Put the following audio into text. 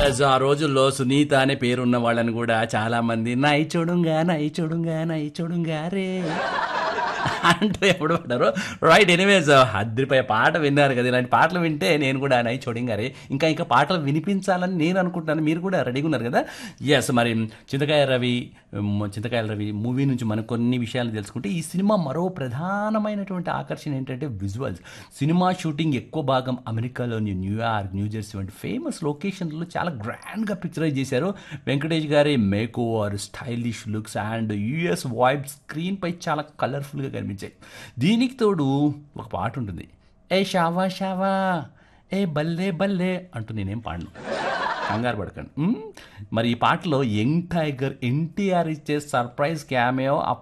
Yes, ఆ రోజుల్లో సునీత అనే పేరున్న వాళ్ళని కూడా చాలా మంది నై చూడుంగా నై చూడుంగా నై చూడుంగా రే అంటూ ఎప్పుడు పడ్డారు రైట్ ఎనీవేస్ అద్దరిపై పాట విన్నారు కదా ఇలాంటి పాటలు వింటే నేను కూడా నై చూడంగారే ఇంకా ఇంకా పాటలు వినిపించాలని నేను అనుకుంటున్నాను మీరు కూడా రెడీగా ఉన్నారు కదా ఎస్ మరి చింతకాయ రవి మ్, చింతకాయల రవి మూవీ నుంచి మనం కొన్ని విషయాలు తెలుసుకుంటే ఈ సినిమా మరో ప్రధానమైనటువంటి ఆకర్షణ ఏంటంటే విజువల్స్ సినిమా షూటింగ్ ఎక్కువ భాగం అమెరికాలోని న్యూయార్క్ న్యూజెర్సీ వంటి ఫేమస్ లొకేషన్లో చాలా గ్రాండ్గా పిక్చరైజ్ చేశారు వెంకటేష్ గారి make over stylish looks and US vibe స్క్రీన్పై చాలా కలర్ఫుల్గా కనిపించాయి దీనికి తోడు ఒక పాట ఉంటుంది ఏ షావా షావా ఏ బల్లే బల్లే అంటూ నేనేం పాడను కంగారు పడకండి మ్? మరి ఈ పాటలో యంగ్ టైగర్ ఎన్టీఆర్ ఇచ్చే సర్ప్రైజ్ క్యామియో